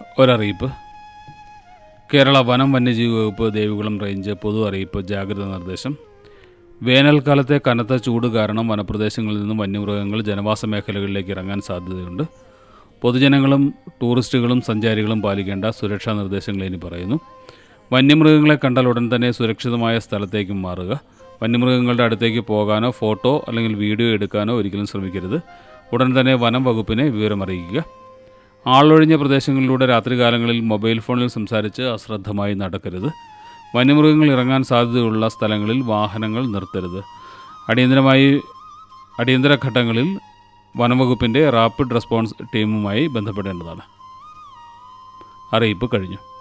ഒരറിയിപ്പ് കേരള വനം വന്യജീവി വകുപ്പ് ദേവികുളം റേഞ്ച് പൊതു അറിയിപ്പ് ജാഗ്രതാ നിർദ്ദേശം വേനൽക്കാലത്തെ കനത്ത ചൂട് കാരണം വനപ്രദേശങ്ങളിൽ നിന്നും വന്യമൃഗങ്ങൾ ജനവാസ മേഖലകളിലേക്ക് ഇറങ്ങാൻ സാധ്യതയുണ്ട് പൊതുജനങ്ങളും ടൂറിസ്റ്റുകളും സഞ്ചാരികളും പാലിക്കേണ്ട സുരക്ഷാ നിർദ്ദേശങ്ങൾ ഇനി പറയുന്നു വന്യമൃഗങ്ങളെ കണ്ടാൽ ഉടൻ തന്നെ സുരക്ഷിതമായ സ്ഥലത്തേക്ക് മാറുക വന്യമൃഗങ്ങളുടെ അടുത്തേക്ക് പോകാനോ ഫോട്ടോ അല്ലെങ്കിൽ വീഡിയോ എടുക്കാനോ ഒരിക്കലും ശ്രമിക്കരുത് ഉടൻ തന്നെ വനം വകുപ്പിനെ വിവരമറിയിക്കുക ആളൊഴിഞ്ഞ പ്രദേശങ്ങളിലൂടെ രാത്രികാലങ്ങളിൽ മൊബൈൽ ഫോണിൽ സംസാരിച്ച് അശ്രദ്ധമായി നടക്കരുത് വന്യമൃഗങ്ങൾ ഇറങ്ങാൻ സാധ്യതയുള്ള സ്ഥലങ്ങളിൽ വാഹനങ്ങൾ നിർത്തരുത് അടിയന്തരമായി അടിയന്തര ഘട്ടങ്ങളിൽ വനംവകുപ്പിൻ്റെ റാപ്പിഡ് റെസ്പോൺസ് ടീമുമായി ബന്ധപ്പെടേണ്ടതാണ് അറിയിപ്പ് കഴിഞ്ഞു